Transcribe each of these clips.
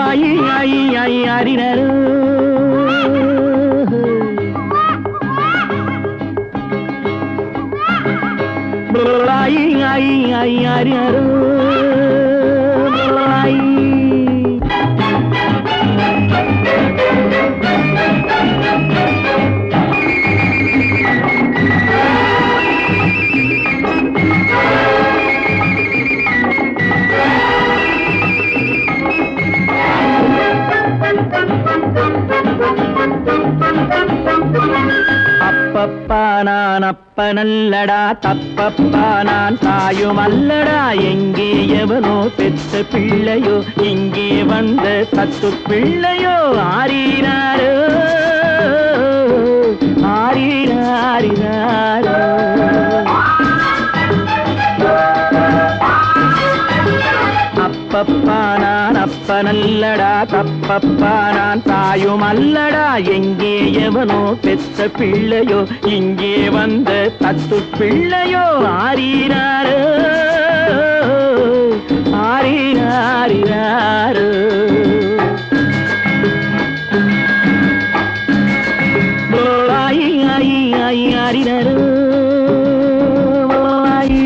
ஆயி ஆயி ஆயி ஆரிரரோ ஆயி ஆயி ஆயி ஆரிரரோ ஆயி அப்பப்பா நான் அப்ப நல்லடா தப்பப்பா நான் தாயும் அல்லடா எங்கே எவனோ பெற்ற பிள்ளையோ இங்கே வந்த தத்து பிள்ளையோ ஆறினாரோ ஆறினாரினாரோ அப்பப்பா நான் அப்ப நல்லடா தப்பப்பா நான் தாயும் அல்லடா எங்கே எவனோ பெற்ற பிள்ளையோ இங்கே வந்த தத்து பிள்ளையோ ஆறினாரோ ஆறினாரினாரோ ஆயி ஆயி ஆயி ஆறினாரோ ஆயி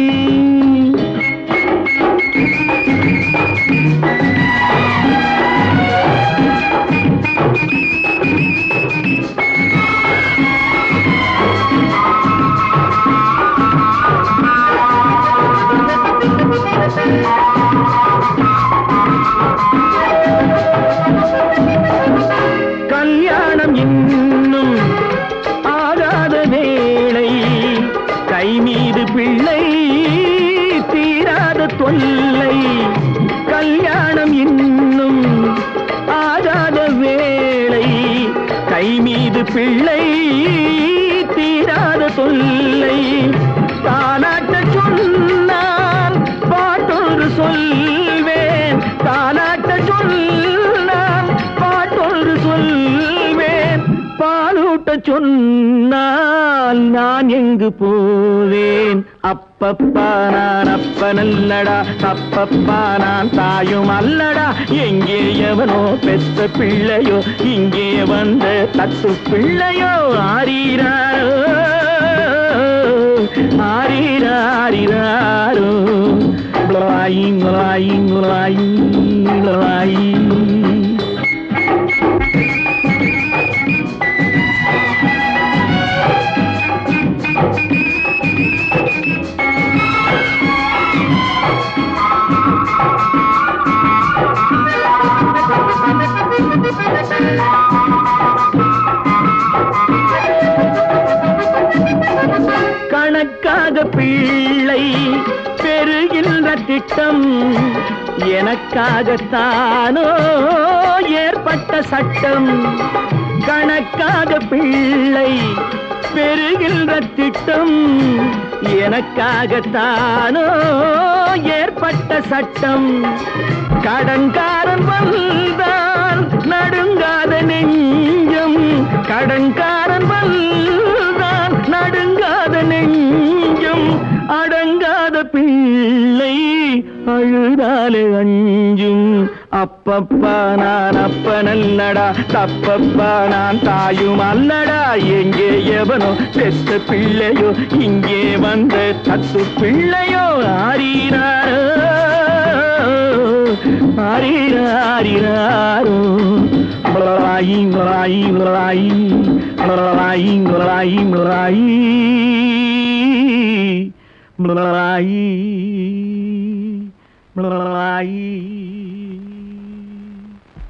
கல்யாணம் இன்னும் ஆகாத வேளை கை மீது பிள்ளை தீராத தொல்லை கல்யாணம் இன்னும் ஆகாத வேளை கை மீது பிள்ளை தீராத தொல்லை தானாட்ட சொன்னால் பாட்டொன்று சொல்வேன் தானாட்ட சொன்னால் பாட்டொன்று சொல்வேன் பாலூட்ட சொன்னால் நான் எங்கு போவேன் அப்பப்பா நான் அப்ப நல்லடா தப்பப்பா நான் தாயும் அல்லடா எங்கே எவனோ பெற்ற பிள்ளையோ இங்கே வந்த தத்து பிள்ளையோ ஆறீராரோ ஆறீராரிராரோ ளாயி ளாயி ளாயி ளாயி கணக்காக பிள்ளை பெறுகின்ற திட்டம் எனக்காகத்தானோ ஏற்பட்ட சட்டம் கணக்காக பிள்ளை பெறுகின்ற திட்டம் எனக்காகத்தானோ ஏற்பட்ட சட்டம் கடன்காரன் வந்தால் நடுங்காத நெஞ்சம் கடன்காரன் வந்தால் நடுங்காத நெஞ்சம் அடங்காத பிள்ளை அழுதாலே அஞ்சும் அப்பப்பா நான் அப்ப நல்லடா தப்பப்பா நான் தாயும் அல்லடா எங்கே எவனோ பெற்ற பிள்ளையோ இங்கே வந்த தத்து பிள்ளையோ ஆறீராரோ ஆறீராரிராரோ ளாயி ளாயி ளாயி ளாயி ளாயி ளாயி ளாயி ளாயி